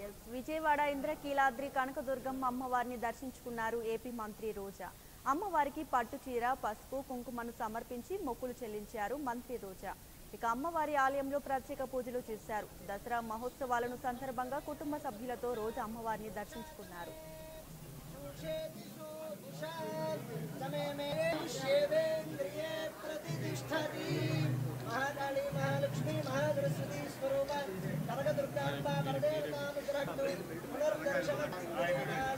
yes Vijayawada Indrakeeladri Kanakadurgam అమ్మవారిని దర్శించుకున్నారు AP మంత్రి రోజా అమ్మవారికి పట్టు చీర పసుపు కుంకుమను సమర్పించి మొక్కులు చెల్లించారు మంత్రి రోజా ఇక అమ్మవారి ఆలయంలో ప్రత్యేక పూజలు చేశారు దసరా మహోత్సవాలను సందర్భంగా కుటుంబ సభ్యులతో రోజు అమ్మవారిని దర్శించుకున్నారు समय मेरे शिवेन्द्रिये प्रतिष्ठति महाकाली महालक्ष्मी महासरस्वती स्वरूप कनकदुर्गाम्बा वरदेवतां शरणु पुनर्दर्शनं